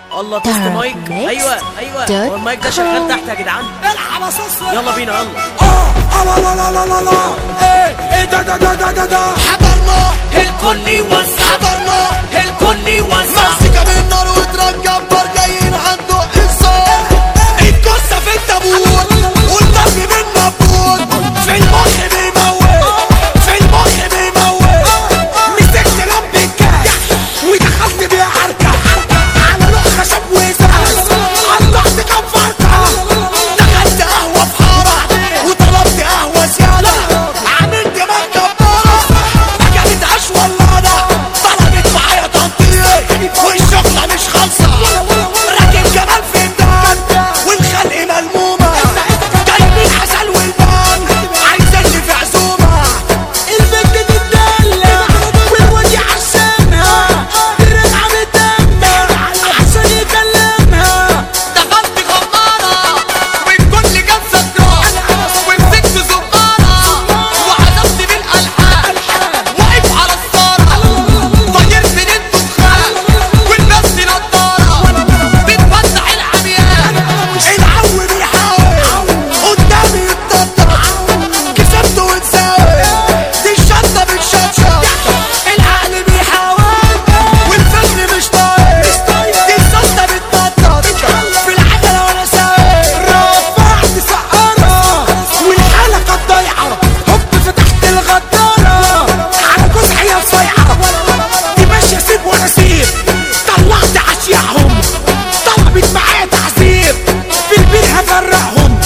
الله تست مايك ايوه ايوه هو المايك ده شغال تحت يا جدعان العب يا صوص يلا بينا يلا اه لا لا لا لا لا لا ايه ايه ده ده ده ده ده ده حضرنا الكل يوزع حضرنا الكل يوزع ماسكة من نار وتران جبار جايين عنده حصار الجثة في التابوت والدم من نبوت في المخ بيموت في المخ بيموت مسكت لمب الكاس ودخلت بيها عركة على لوح خشب وازاز قطعت كام فرقة دخلت قهوة في حارة وطلبت قهوة زيادة عملت مكة بارة ما جابتهاش ولا انا طلبت معايا تنطيط والشغلة مش خالصة راكب جمال في ميدان والخلق ملمومة جايبين عسل والبان عايزيني في عزومة البنت تتدلع والواد يعشمها الرزعة متدمع عشان يكلمها دخلت خمارة والكل جاب سكران ومسكت زمارة وعزفت بالألحان واقف على الصارة طيرت من الدخان ولبست نضارة بتفتح العميان العو بيحاول قدامي يتنطط كسبت واتساوي دي الشطة بتشطشط العقل بيحاول والفكر مش طايق دي الصوتة بتنطط في العجلة وانا سايق رفعت سقارة والحلقة الضايعة هوب فتحت الغدارة على جزعي يا صايعة دي ماشية سيب وانا سيب طلعت عشيعهم طلبت معايا تعذيب في البيت هفرقهم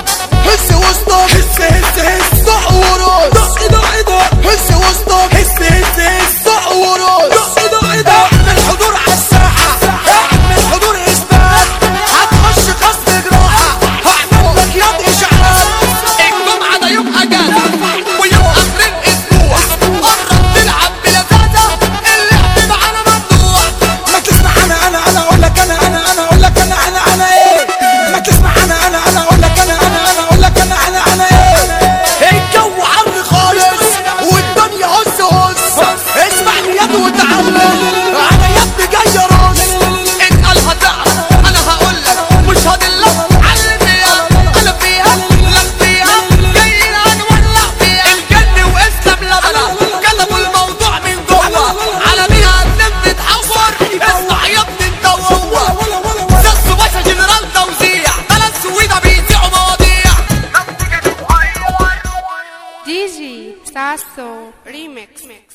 هس وسطك هس هس هس دق ورقص دق دق دق هس وسطك هس هس هس دق ورقص دق دق دق اعمل حضور على الساحة اعمل حضور اثبات هتخش قصد جراحة هعمل لك ياض اشعاعات الجمعة ده يوم أجازة ويوم آخر الأسبوع قرب تلعب بلذاذة اللعب معانا ممنوع ما تسمع انا انا انا اقول لك انا انا انا اقول لك انا انا انا ايه ما تسمع انا انا انا اقول لك انا انا انا اقول لك انا انا انا ايه الجو حر خالص والدنيا هس هس اسمع لي يد وتعلم انا يا ابني جاي ارص اسأل هتعرف أنا هقولك مش هدلك علم فيها أنا فيها لك فيها جايين هنولع فيها الجن وإسلام لبنة كتبوا الموضوع من جوه على بيها النم تتحور اسمع يا ابني انت وهو سس باشا جنرال توزيع بلد سويدة بيذيعوا مواضيع DG Sasso Remix.